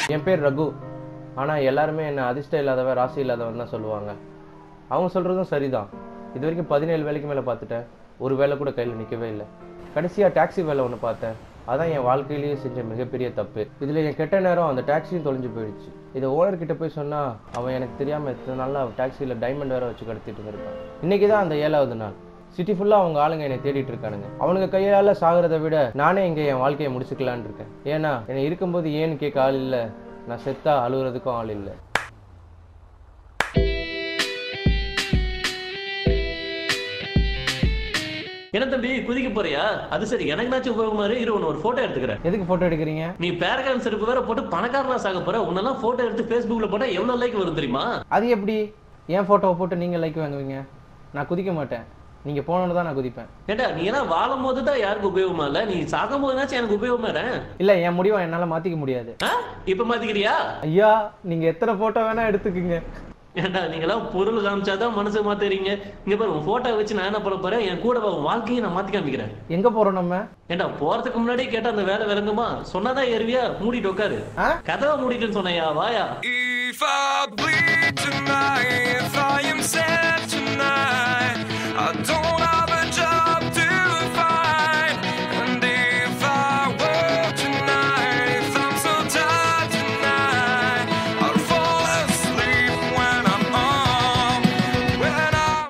என் பேர் ரகு ஆனால் எல்லாருமே என்னை அதிர்ஷ்டம் இல்லாதவன் ராசி இல்லாதவன் தான் சொல்லுவாங்க அவங்க சொல்கிறதும் சரிதான் இது வரைக்கும் பதினேழு வேலைக்கு மேலே பார்த்துட்டேன் ஒரு வேலை கூட கையில் நிற்கவே இல்லை கடைசியாக டாக்ஸி வேலை ஒன்று பார்த்தேன் அதான் என் வாழ்க்கையிலேயே செஞ்ச மிகப்பெரிய தப்பு இதில் என் கெட்ட நேரம் அந்த டாக்ஸியும் தொலைஞ்சு போயிடுச்சு இதை ஓனர் கிட்ட போய் சொன்னால் அவன் எனக்கு தெரியாமல் எத்தனை நாளாக டாக்ஸியில் டைமண்ட் வேற வச்சு கடத்திட்டு இருந்திருப்பான் இன்னைக்கு தான் அந்த ஏழாவது நாள் சிட்டி ஃபுல்லாக அவங்க ஆளுங்க என்னை தேடிட்டு இருக்கானுங்க அவனுங்க கையால் சாகிறத விட நானே இங்கே என் வாழ்க்கையை முடிச்சுக்கலான்னு இருக்கேன் ஏன்னா என்னை இருக்கும்போது ஏன்னு கேட்க ஆள் இல்லை நான் செத்தா அழுகுறதுக்கும் ஆள் இல்லை என்ன தம்பி குதிக்க போறியா அது சரி எனக்குனாச்சும் உபயோகமா இரு இரு உன்னை ஒரு போட்டோ எடுத்துக்கிறேன் எதுக்கு ஃபோட்டோ எடுக்கிறீங்க நீ பேரகான் செருப்பு வேற போட்டு பணக்காரனா சாக போற உன்னெல்லாம் போட்டோ எடுத்து Facebookல போட்டா எவ்வளவு லைக் வரும் தெரியுமா அது எப்படி என் ஃபோட்டோவை போட்டு நீங்கள் லைக் வாங்குவீங்க நான் குதிக்க மாட்டேன் நீங்கள் போனோன்னு தான் நான் குதிப்பேன் ஏண்டா நீ எல்லாம் வாழும் போது தான் யாருக்கு உபயோகமா இல்ல நீ சாகும் போதுனாச்சும் எனக்கு உபயோகமா இரு. இல்லை என் முடிவை என்னால் மாற்றிக்க முடியாது ஆ இப்ப மாத்திக்கிறியா ஐயா நீங்கள் எத்தனை ஃபோட்டோ வேணால் எடுத்துக்குங்க ஏண்டா நீங்க எல்லாம் பொருள் காமிச்சாதான் மனசு மாத்துறீங்க இங்க பாரு உன் போட்டோ வச்சு நான் என்ன பண்ண போறேன் என் கூட வா, உன் வாழ்க்கையை நான் மாத்தி காமிக்கிறேன் எங்கே போகிறோம் நம்ம ஏண்டா போறதுக்கு முன்னாடி கேட்டா அந்த வேலை விளங்குமா சொன்னாதான் ஏறுவியா மூடிட்டு உட்காரு ஆ கதவை மூடிட்டுன்னு சொன்னையா வாயா If I bleed tonight, if I am sad tonight, I don't have a job to find. And if I work tonight, if I'm so tired tonight, I'll fall asleep when I'm on, when I'm.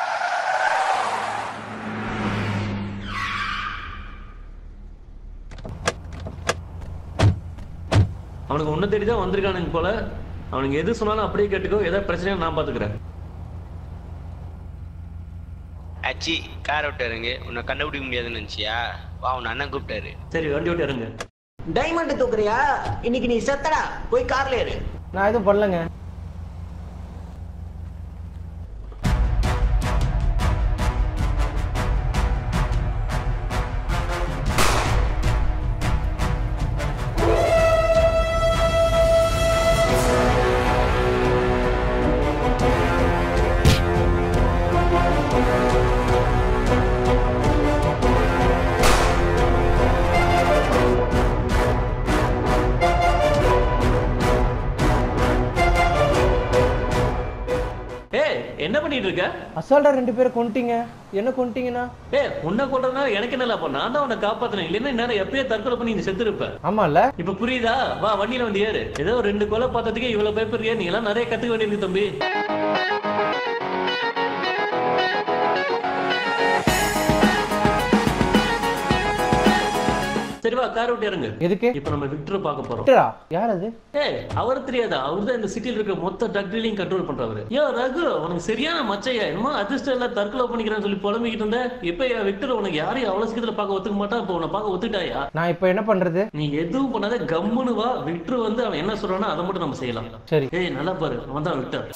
அவனுக்கு உன்னை தேடி தான் வந்திருக்கானுங்க போல அவனுக்கு எது சொன்னாலும் அப்படியே கேட்டுக்கோ ஏதாவது பிரச்சனையா நான் பாத்துக்கிறேன் அச்சி கார் விட்டு இறங்கு உன்னை கண்டுபிடிக்க முடியாதுன்னு நினச்சியா வா உன் அண்ணன் கூப்பிட்டாரு சரி வண்டி விட்டு இறங்க டைமண்ட் தூக்குறியா இன்னைக்கு நீ செத்தடா போய் கார்ல ஏறு நான் எதுவும் பண்ணலங்க ஏய் என்ன பண்ணிட்டு இருக்க அசால்ட்டா ரெண்டு பேரை கொண்டுட்டீங்க என்ன கொண்டுட்டீங்கன்னா ஏய் உன்னை கொண்டதுனா எனக்கு என்னல அப்ப நான் தான் உன்னை காப்பாத்தினேன் இல்லைன்னா நேரம் எப்பயே தற்கொலை பண்ணி நீ செத்து இருப்ப ஆமால இப்ப புரியுதா வா வண்டியில வந்து ஏறு ஏதோ ரெண்டு கொலை பார்த்ததுக்கே இவ்வளவு பயப்படுறியா நீ எல்லாம் நிறைய கத்துக்க வேண்டியது தம்பி சரி வா கார் விட்டு இறங்கு எதுக்கு இப்ப நம்ம விக்டர் பார்க்க போறோம் விக்டரா யார் அது ஏய் அவர் தெரியாதா அவர் தான் இந்த சிட்டில இருக்க மொத்த ட்ரக் டீலிங் கண்ட்ரோல் பண்றவரு யோ ரகு உனக்கு சரியான மச்சையா என்னமோ அதிர்ஷ்டம் இல்ல தற்கொலை பண்ணிக்கிறேன்னு சொல்லி புலம்பிக்கிட்டு இருந்த இப்ப என் விக்டர் உனக்கு யாரையும் அவ்வளவு சீக்கிரத்துல பார்க்க ஒத்துக்க மாட்டான் இப்ப உன்னை பார்க்க ஒத்துட்டாயா நான் இப்போ என்ன பண்றது நீ எதுவும் பண்ணாத கம்முன்னு வா விக்டர் வந்து அவன் என்ன சொல்றானோ அதை மட்டும் நம்ம செய்யலாம் சரி ஏய் நல்லா பாரு அவன் தான் விக்டர்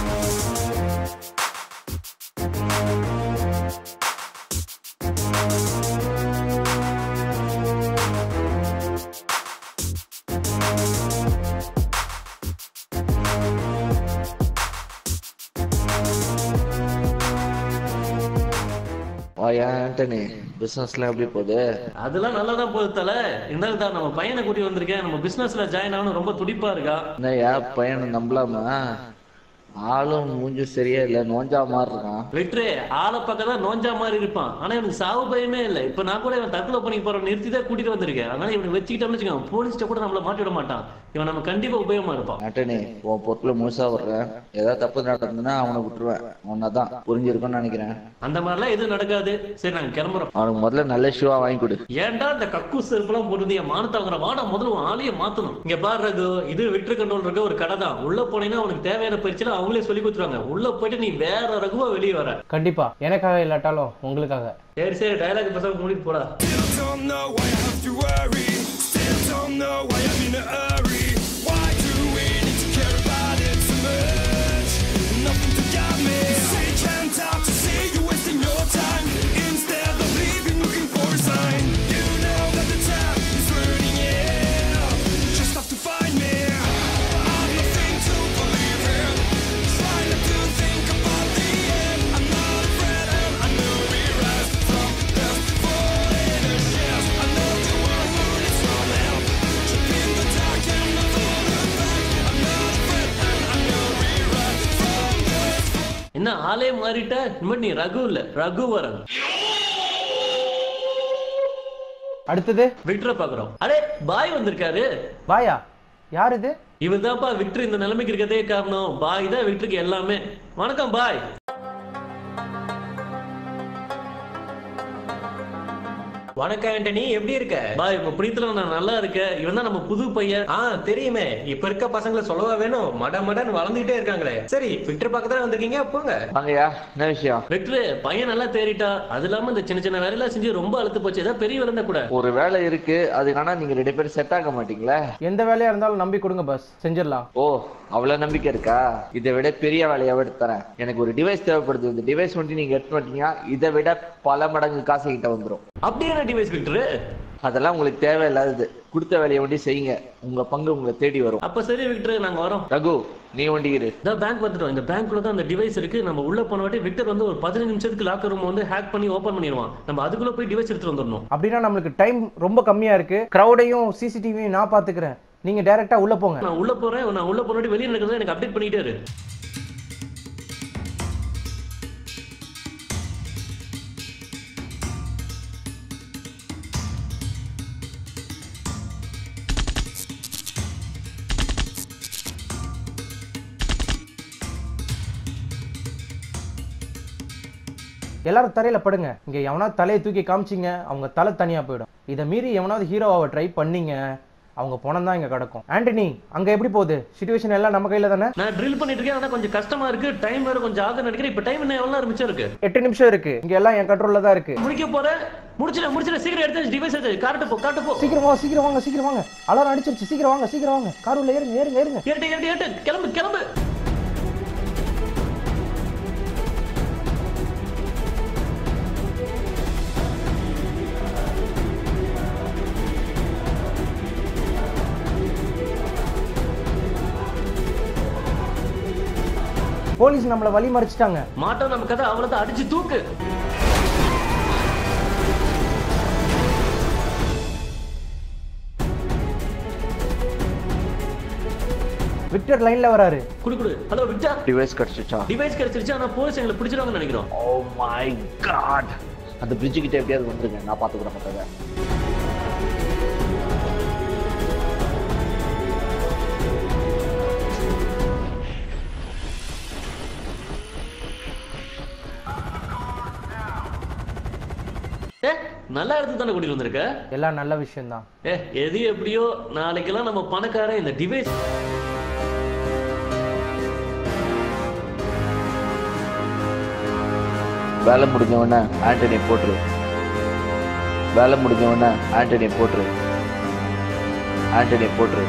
வாயா ஆண்டனி பிசினஸ்லாம் எப்படி போகுது அதெல்லாம் நல்லா தான் போகுது தல இருந்தாலும் தான் நம்ம பையனை கூட்டி வந்திருக்கேன் நம்ம பிசினஸ்ல ஜாயின் ஆகணும் ரொம்ப துடிப்பா இருக்கா என்னய்யா பையனை நம்பலாமா ஆளும் மூஞ்சும் சரியா இல்ல நோஞ்சா மாதிரி இருக்கான் விக்டரே ஆளை பக்கம் தான் நோஞ்சா மாதிரி இருப்பான் ஆனா இவனுக்கு சாவு பயமே இல்லை இப்ப நான் கூட இவன் தற்கொலை பண்ணி போற நிறுத்தி தான் கூட்டிட்டு வந்திருக்கேன் அதனால இவனை வச்சுக்கிட்டோம்னு வச்சுக்கோங்க போலீஸ்ட்ட கூட நம்மள மாட்டி விட மாட்டான் இவன் நம்ம கண்டிப்பா உபயோகமா இருப்பான் ஆண்டனி உன் பொருட்களை முழுசா விடுறேன் ஏதாவது தப்பு நடந்ததுன்னா அவனை விட்டுருவேன் உன்னதான் புரிஞ்சிருக்கும்னு நினைக்கிறேன் அந்த மாதிரிலாம் எதுவும் நடக்காது சரி நாங்க கிளம்புறோம் அவனுக்கு முதல்ல நல்ல ஷூவா வாங்கி கொடு ஏன்டா இந்த கக்கு செருப்புலாம் போட்டு என் மானத்தை வாங்குற வாடா முதல்ல உன் ஆளையே மாத்தணும் இங்க பாரு ரகு இது விக்டர் கண்ட்ரோல் இருக்க ஒரு கடை தான் உள்ள போனீங்கன்னா உனக்கு தேவையான பயிற்சியில அவங்களே சொல்லி கொடுத்துருவாங்க உள்ள போயிட்டு நீ வேற ரகுவா வெளியே வர கண்டிப்பா எனக்காக இல்லாட்டாலும் உங்களுக்காக சரி சரி டயலாக் பேசாம மூடிட்டு போடா Still don't know why I have to worry. Still don't know why I'm in a hurry. Why do we need to care about it so much? Nothing to guide me. Say can't out to see you wasting your time. Instead of leaving, looking for a sign. You know that the time is running out. Just have to find me. I'm nothing to believe in. Try not to think about the end. I'm not afraid and I know we rise from dust. Fall in a chest. I know you are running from help. Jump in the dark and ஆளே மாறிட்ட இனிமேல் நீ ரகு இல்ல ரகுவரன் அடுத்தது விக்டரை பாக்குறோம் அடே பாய் வந்திருக்காரு பாயா யார் இது இவர் தான்ப்பா விக்டர் இந்த நிலைமைக்கு இருக்கதே காரணம் பாய் தான் விக்டருக்கு எல்லாமே வணக்கம் பாய் வணக்கம் ஆண்டனி எப்படி இருக்க பாய் இப்ப பிடித்துல நான் நல்லா இருக்கேன் இவன் தான் நம்ம புது பையன் ஆ தெரியுமே இப்ப இருக்க பசங்களை சொல்லவா வேணும் மட மடன்னு வளர்ந்துகிட்டே இருக்காங்களே சரி விக்டர் பக்கத்துல தானே வந்திருக்கீங்க போங்க வாங்கய்யா என்ன விஷயம் விக்டர் பையன் நல்லா தேறிட்டா அது இல்லாம இந்த சின்ன சின்ன வேலையெல்லாம் செஞ்சு ரொம்ப அழுத்து போச்சு ஏதாவது பெரிய வேலை கூட ஒரு வேலை இருக்கு அதுக்கான நீங்க ரெண்டு பேரும் செட் ஆக மாட்டீங்களா எந்த வேலையா இருந்தாலும் நம்பி கொடுங்க பஸ் செஞ்சிடலாம் ஓ அவ்வளவு நம்பிக்கை இருக்கா இதை விட பெரிய வேலையை எடுத்து தரேன் எனக்கு ஒரு டிவைஸ் தேவைப்படுது இந்த டிவைஸ் வந்து நீங்க எடுத்து மாட்டீங்கன்னா இதை விட பல மடங்கு காசு கிட்ட வந்துரும் அப்படி என்ன டிவைஸ் விக்டர் அதெல்லாம் உங்களுக்கு தேவையில்லாதது கொடுத்த வேலையை ஒண்டி செய்யுங்க உங்க பங்கு உங்களை தேடி வரும் அப்ப சரி விக்டர் நாங்க வரோம் ரகு நீ ஒண்டி இரு இந்த பேங்க் வந்துட்டோம் இந்த பேங்க்ல தான் அந்த டிவைஸ் இருக்கு நம்ம உள்ள போன வாட்டி விக்டர் வந்து ஒரு பதினஞ்சு நிமிஷத்துக்கு லாக்கர் ரூம் வந்து ஹேக் பண்ணி ஓபன் பண்ணிடுவான் நம்ம அதுக்குள்ள போய் டிவைஸ் எடுத்துட்டு வந்துடணும் அப்படின்னா நம்மளுக்கு டைம் ரொம்ப கம்மியா இருக்கு க்ரௌடையும் சிசிடிவியும் நான் பாத்துக்கிறேன் நீங்க டைரக்டா உள்ள போங்க நான் உள்ள போறேன் நான் உள்ள போனாட்டி வெளியே நடக்கிறத எனக்கு அப்டேட் பண்ணிட்டே இரு எல்லாரும் தரையில படுங்க இங்க எவனாவது தலையை தூக்கி காமிச்சிங்க அவங்க தலை தனியா போயிடும் இதை மீறி எவனாவது ஹீரோவை ட்ரை பண்ணீங்க அவங்க பணம் தான் இங்க கிடக்கும் ஆண்டனி அங்க எப்படி போகுது சுச்சுவேஷன் எல்லாம் நம்ம கையில தானே நான் ட்ரில் பண்ணிட்டு இருக்கேன் ஆனா கொஞ்சம் கஷ்டமா இருக்கு டைம் வேற கொஞ்சம் ஆக நினைக்கிறேன் இப்ப டைம் என்ன எவ்வளவு நேரம் மிச்சம் இருக்கு எட்டு நிமிஷம் இருக்கு இங்க எல்லாம் என் கண்ட்ரோல்ல தான் இருக்கு முடிக்க போறேன் முடிச்சிட முடிச்சிட சீக்கிரம் எடுத்து டிவைஸ் எடுத்து காட்டு போ காட்டு போ சீக்கிரம் வாங்க சீக்கிரம் வாங்க சீக்கிரம் வாங்க அலாரம் அடிச்சிருச்சு சீக்கிரம் வாங்க சீக்கிரம் வாங்க கார் உள்ள ஏறுங்க ஏறுங்க ஏறுங்க ஏட்டு ஏட்டு ஏட்டு கிளம்பு கிளம்பு போலீஸ் நம்மள வழி மறைச்சிட்டாங்க மாட்டோம் நம்ம கதை அவ்வளவுதான் அடிச்சு தூக்கு விக்டர் லைன்ல வராரு குடு குடு ஹலோ விக்டர் டிவைஸ் கிடைச்சிச்சா டிவைஸ் கிடைச்சிருச்சு ஆனா போலீஸ் எங்களை பிடிச்சிருவாங்கன்னு நினைக்கிறோம் ஓ மை காட் அந்த பிரிட்ஜு கிட்ட எப்படியாவது வந்துருங்க நான் பாத்துக்கிறேன் மத்தத ஏ நல்ல இடத்துக்கு தானே கூட்டிட்டு வந்திருக்க எல்லாம் நல்ல விஷயம் தான் ஏ எது எப்படியோ நாளைக்கெல்லாம் நம்ம பணக்காரன் இந்த டிவைஸ் வேலை முடிஞ்ச உடனே ஆண்டனி போட்டுரு வேலை முடிஞ்ச உடனே ஆண்டனி போட்டுரு ஆண்டனி போட்டுரு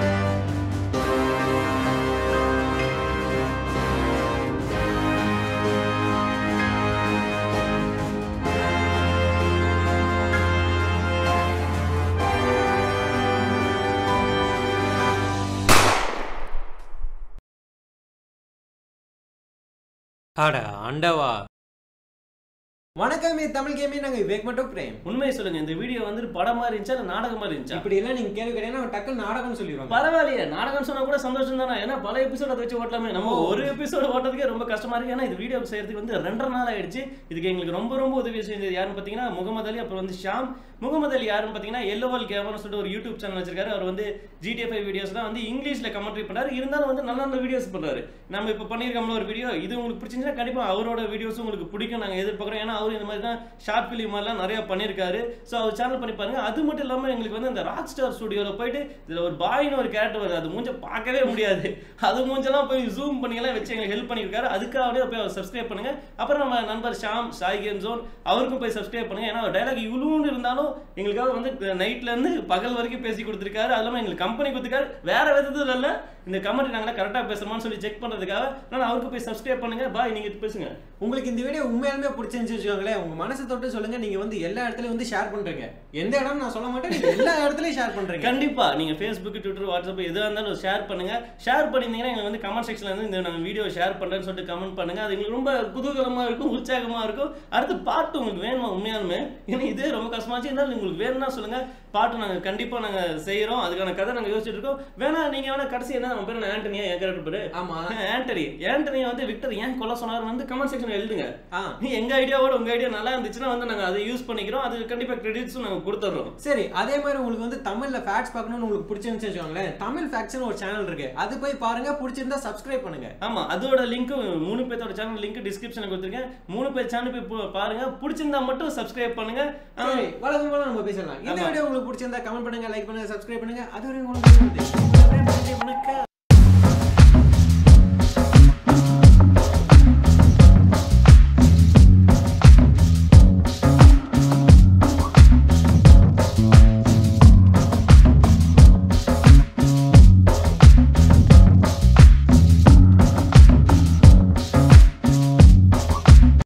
அட ஆண்டவா வணக்கம் இது தமிழ் கேமே நாங்க விவேக் மட்டும் பிரேம் உண்மையை சொல்லுங்க இந்த வீடியோ வந்து படம் மாதிரி இருந்துச்சா இல்ல நாடகம் மாதிரி இருந்துச்சா இப்படி எல்லாம் நீங்க கேள்வி கேட்டீங்கன்னா அவன் டக்குன்னு நாடகம் சொல்லிடுவாங்க பரவாயில்லையே நாடகம் சொன்னா கூட சந்தோஷம் தானே ஏன்னா பல எபிசோட் அதை வச்சு ஓட்டலாமே நம்ம ஒரு எபிசோட் ஓட்டுறதுக்கே ரொம்ப கஷ்டமா இருக்கு ஏன்னா இது வீடியோ செய்யறதுக்கு வந்து ரெண்டரை நாள் ஆயிடுச்சு இதுக்கு எங்களுக்கு ரொம்ப ரொம்ப உதவி செஞ்சது யாருன்னு பாத்தீங்கன்னா முகமது அலி அப்புறம் வந்து ஷாம் முகமது அலி யாருன்னு பாத்தீங்கன்னா எல்லோவல் கேமர்னு சொல்லிட்டு ஒரு யூடியூப் சேனல் வச்சிருக்காரு அவர் வந்து ஜிடிஎஃப் வீடியோஸ் தான் வந்து இங்கிலீஷ்ல கமெண்ட்ரி பண்றாரு இருந்தாலும் வந்து நல்ல நல்ல வீடியோஸ் பண்றாரு நம்ம இப்போ பண்ணியிருக்கோம்ல ஒரு வீடியோ இது உங்களுக்கு பிடிச்சிருந்தா கண்டிப்பா அவரோட வீடியோஸ் உங்களுக்கு பிடிக்கும் நாங்க எதிர்பார்க்குறோம் ஏன்னா அவர் இந்த மாதிரி தான் ஷார்ட் ஃபிலிம் எல்லாம் நிறைய பண்ணியிருக்காரு ஸோ அவர் சேனல் பண்ணி பாருங்க அது மட்டும் இல்லாம எங்களுக்கு வந்து அந்த ராக் ஸ்டார் ஸ்டுடியோவில் போயிட்டு இதுல ஒரு பாய்னு ஒரு கேரக்டர் வருது அது மூஞ்ச பார்க்கவே முடியாது அது மூஞ்செல்லாம் போய் ஜூம் பண்ணியெல்லாம் வச்சு எங்களுக்கு ஹெல்ப் பண்ணியிருக்காரு அதுக்காகவே போய் அவர் சப்ஸ்கிரைப் பண்ணுங்க அப்புறம் நம்ம நண்பர் ஷாம் சாய் கேம் ஜோன் அவருக்கும் போய் சப்ஸ்கிரைப் பண்ணுங்க ஏன்னா அவர் டைலாக் இவ்வளோன்னு இருந்தாலும் எங்களுக்காக வந்து நைட்ல இருந்து பகல் வரைக்கும் பேசி கொடுத்துருக்காரு அது இல்லாமல் எங்களுக்கு கம்பெனி கொடுத்துருக்காரு வேற விதத்துல இல்ல இந்த கமெண்ட் நாங்களா கரெக்டாக பேசுறோமான்னு சொல்லி செக் பண்றதுக்காக நான் அவருக்கு போய் சப்ஸ்கிரைப் பண்ணுங்க பாய் நீங்க பேசுங்க உங்களுக்கு இந்த வீடியோ உண்மையாலுமே பிடிச்சிருந்துச்சு வச்சுக்கோங்களேன் உங்க மனசை தொட்டு சொல்லுங்க நீங்க வந்து எல்லா இடத்துலயும் வந்து ஷேர் பண்றீங்க எந்த இடம் நான் சொல்ல மாட்டேன் நீங்க எல்லா இடத்துலயும் ஷேர் பண்றீங்க கண்டிப்பா நீங்க ஃபேஸ்புக் ட்விட்டர் வாட்ஸ்அப் எதுவாக இருந்தாலும் ஷேர் பண்ணுங்க ஷேர் பண்ணிருந்தீங்கன்னா எங்களுக்கு வந்து கமெண்ட் செக்ஷன்ல இருந்து இந்த நான் வீடியோ ஷேர் பண்றேன்னு சொல்லிட்டு கமெண்ட் பண்ணுங்க அது எங்களுக்கு ரொம்ப குதூகலமா இருக்கும் உற்சாகமா இருக்கும் அடுத்து பாட்டு உங்களுக்கு வேணுமா உண்மையாலுமே ஏன்னா இதே ரொம்ப கஷ்டமாச்சு இருந்தாலும் உங்களுக்கு வேணும்னா சொல்லுங்க பாட்டு நாங்க கண்டிப்பா நாங்க செய்யறோம் அதுக்கான கதை நாங்க யோசிச்சுட்டு இருக்கோம் வேணா நீங்க வேணா கடைசி என்ன அவன் பேர் என்ன ஆண்டனியா என் கேரக்டர் பேரு ஆமா ஆண்டனி ஆண்டனியை வந்து விக்டர் ஏன் கொல்ல சொன்னார் வந்து கமெண்ட் செக்ஷன் எழுதுங்க ஆ எங்க ஐடியாவோட உங்க ஐடியா நல்லா இருந்துச்சுன்னா வந்து நாங்க அதை யூஸ் பண்ணிக்கிறோம் அது கண்டிப்பா கிரெடிட்ஸும் நாங்க கொடுத்துறோம் சரி அதே மாதிரி உங்களுக்கு வந்து தமிழ்ல ஃபேக்ட்ஸ் பார்க்கணும்னு உங்களுக்கு பிடிச்சிருந்துச்சு வச்சுக்கோங்களேன் தமிழ் ஃபேக்ட்ஸ்னு ஒரு சேனல் இருக்கு அது போய் பாருங்க பிடிச்சிருந்தா சப்ஸ்கிரைப் பண்ணுங்க ஆமா அதோட லிங்க் மூணு பேர்த்தோட சேனல் லிங்க் டிஸ்கிரிப்ஷன்ல கொடுத்துருக்கேன் மூணு பேர் சேனல் போய் பு- பாருங்க பிடிச்சிருந்தா மட்டும் சப்ஸ்கிரைப் பண்ணுங்க ஆ, சரி வழக்கம் போல நம்ம பேசலாம் இந்த ஆமா. வீடியோ உங்களுக்கு பிடிச்சிருந்தா கமெண்ட் பண்ணுங்க லைக் பண்ணுங்க சப்ஸ்கிரைப் பண்ணுங்க அதோட உங்களுக்கு வணக்கம்